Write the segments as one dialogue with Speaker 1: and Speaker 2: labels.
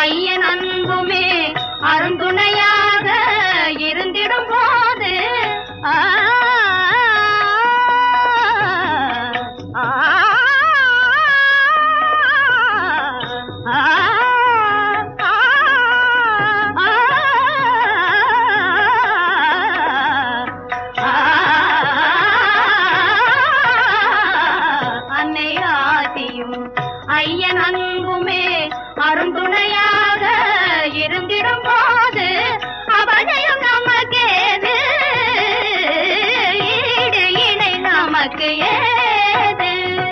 Speaker 1: ஐயன் அன்புமே அருந்துணையாக இருந்திடும் போது ஆ, ஆ, ஆ, அன்னை ஆதியும் ஐயன் அன்புமே அருந்துணையாக இருந்திடும் போது அவனையும் நமக்கேது ஈடு இணை நமக்கு ஏது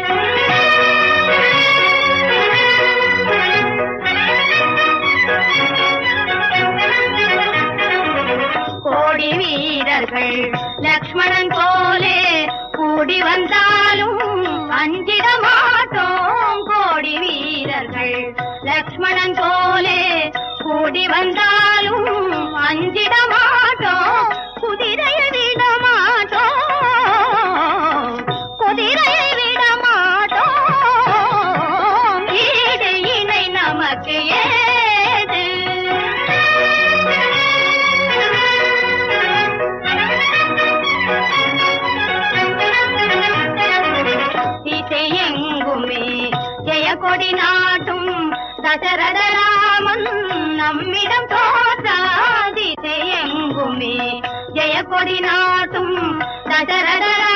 Speaker 1: கோடி வீரர்கள் லக்ஷ்மணன் போலே கூடி வந்தாலும் அஞ்சிட மாட்டோம் கோடி வீரர்கள் லக்ஷ்மணன் போலே கூடி வந்தாலும் அஞ்சிட மாட்டோம் குதிரையை விட மாட்டோம் குதிரையை விட மாட்டோம் ஈடு இணை நமக்கு ஏது திசையெங்குமே ஜெயக்கொடி நாட்டும் தசரத ராமன் நம்மிடம் தோற்றா திசையெங்குமே ஜெயக்கொடி நாட்டும் தசரத